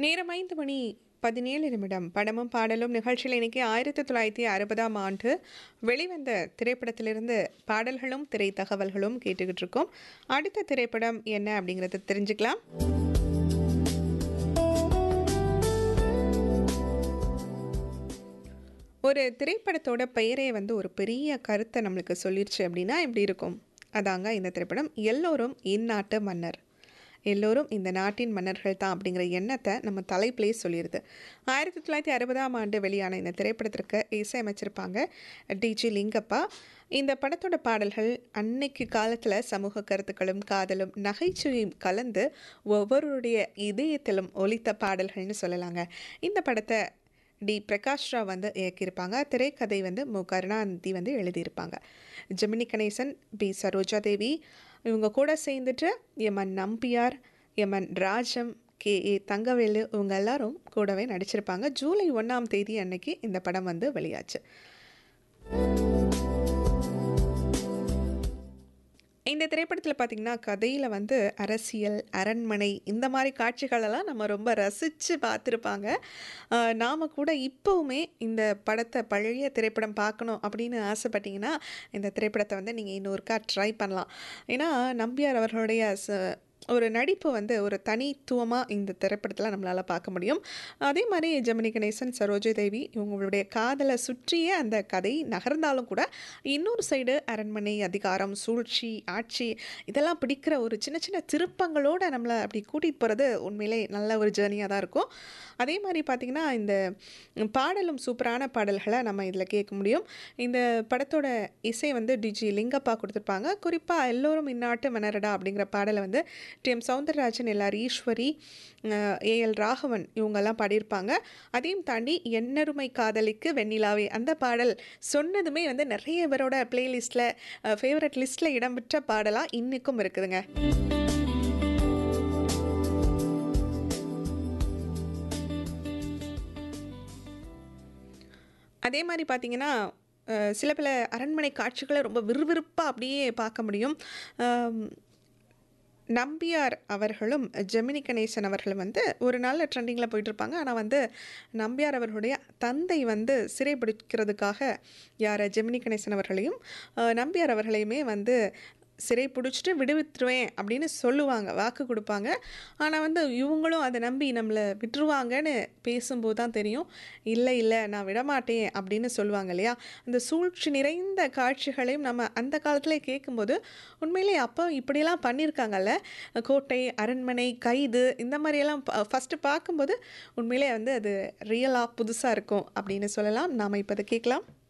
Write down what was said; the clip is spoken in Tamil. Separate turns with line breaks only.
நேரம் ஐந்து மணி பதினேழு நிமிடம் படமும் பாடலும் நிகழ்ச்சியில் இன்னைக்கு ஆயிரத்தி தொள்ளாயிரத்தி அறுபதாம் ஆண்டு வெளிவந்த திரைப்படத்திலிருந்து பாடல்களும் திரை தகவல்களும் கேட்டுக்கிட்டு இருக்கோம் அடுத்த திரைப்படம் என்ன அப்படிங்கிறத தெரிஞ்சுக்கலாம் ஒரு திரைப்படத்தோட பெயரே வந்து ஒரு பெரிய கருத்தை நம்மளுக்கு சொல்லிருச்சு அப்படின்னா எப்படி இருக்கும் அதாங்க இந்த திரைப்படம் எல்லோரும் இந்நாட்டு மன்னர் எல்லோரும் இந்த நாட்டின் மன்னர்கள் தான் அப்படிங்கிற எண்ணத்தை நம்ம தலைப்பிலே சொல்லிடுது ஆயிரத்தி தொள்ளாயிரத்தி அறுபதாம் ஆண்டு வெளியான இந்த திரைப்படத்திற்கு இசையமைச்சிருப்பாங்க டிஜி லிங்கப்பா இந்த படத்தோட பாடல்கள் அன்னைக்கு காலத்தில் சமூக கருத்துக்களும் காதலும் நகைச்சுவையும் கலந்து ஒவ்வொருடைய இதயத்திலும் ஒலித்த பாடல்கள்னு சொல்லலாங்க இந்த படத்தை டி பிரகாஷ் ராவ் வந்து இயக்கியிருப்பாங்க திரைக்கதை வந்து மு கருணாநிதி வந்து எழுதியிருப்பாங்க ஜெமினி கணேசன் பி சரோஜா தேவி இவங்க கூட சேர்ந்துட்டு M N Nambiar M N Rajam K A Thangavelu இவங்க எல்லாரும் கூடவே நடிச்சிருப்பாங்க ஜூலை ஒன்றாம் தேதி அன்னைக்கு இந்த படம் வந்து வெளியாச்சு இந்த திரைப்படத்தில் பார்த்திங்கன்னா கதையில் வந்து அரசியல் அரண்மனை இந்த மாதிரி காட்சிகளெல்லாம் நம்ம ரொம்ப ரசித்து பார்த்துருப்பாங்க நாம் கூட இப்போவுமே இந்த படத்தை பழைய திரைப்படம் பார்க்கணும் அப்படின்னு ஆசைப்பட்டீங்கன்னா இந்த திரைப்படத்தை வந்து நீங்கள் இன்னொருக்கா ட்ரை பண்ணலாம் ஏன்னா நம்பியார் அவர்களுடைய ச ஒரு நடிப்பு வந்து ஒரு தனித்துவமாக இந்த திரைப்படத்தில் நம்மளால் பார்க்க முடியும் அதே மாதிரி ஜெமினி கணேசன் சரோஜா தேவி இவங்களுடைய காதலை சுற்றியே அந்த கதை நகர்ந்தாலும் கூட இன்னொரு சைடு அரண்மனை அதிகாரம் சூழ்ச்சி ஆட்சி இதெல்லாம் பிடிக்கிற ஒரு சின்ன சின்ன திருப்பங்களோடு நம்மளை அப்படி கூட்டிகிட்டு போகிறது உண்மையிலே நல்ல ஒரு ஜேர்னியாக தான் இருக்கும் அதே மாதிரி பார்த்திங்கன்னா இந்த பாடலும் சூப்பரான பாடல்களை நம்ம இதில் கேட்க முடியும் இந்த படத்தோட இசை வந்து டிஜி லிங்கப்பா கொடுத்துருப்பாங்க குறிப்பாக எல்லோரும் இந்நாட்டு மன்னரடா அப்படிங்கிற பாடலை வந்து டி எம் சவுந்தரராஜன் எல்லார் ஈஸ்வரி ஏஎல் ராகவன் இவங்கெல்லாம் பாடியிருப்பாங்க அதையும் தாண்டி எண்ணருமை காதலிக்கு வெண்ணிலாவே அந்த பாடல் சொன்னதுமே வந்து நிறைய பேரோட பிளேலிஸ்ட்டில் ஃபேவரட் லிஸ்ட்டில் இடம்பெற்ற பாடலாக இன்றைக்கும் இருக்குதுங்க அதே மாதிரி பார்த்தீங்கன்னா சில பல அரண்மனை காட்சிகளை ரொம்ப விறுவிறுப்பாக அப்படியே பார்க்க முடியும் நம்பியார் அவர்களும் ஜெமினி கணேசன் அவர்களும் வந்து ஒரு நாளில் ட்ரெண்டிங்கில் போயிட்டுருப்பாங்க ஆனால் வந்து நம்பியார் அவர்களுடைய தந்தை வந்து சிறைபிடிக்கிறதுக்காக யார் ஜெமினி கணேசன் அவர்களையும் நம்பியார் அவர்களையுமே வந்து சிறை பிடிச்சிட்டு விடுவித்துருவேன் அப்படின்னு சொல்லுவாங்க வாக்கு கொடுப்பாங்க ஆனால் வந்து இவங்களும் அதை நம்பி நம்மளை விட்டுருவாங்கன்னு பேசும்போது தான் தெரியும் இல்லை இல்லை நான் விடமாட்டேன் அப்படின்னு சொல்லுவாங்க இல்லையா அந்த சூழ்ச்சி நிறைந்த காட்சிகளையும் நம்ம அந்த காலத்தில் கேட்கும்போது உண்மையிலே அப்போ இப்படியெல்லாம் பண்ணியிருக்காங்கல்ல கோட்டை அரண்மனை கைது இந்த மாதிரியெல்லாம் ஃபஸ்ட்டு பார்க்கும்போது உண்மையிலே வந்து அது ரியலாக புதுசாக இருக்கும் அப்படின்னு சொல்லலாம் நாம் இப்போ அதை கேட்கலாம்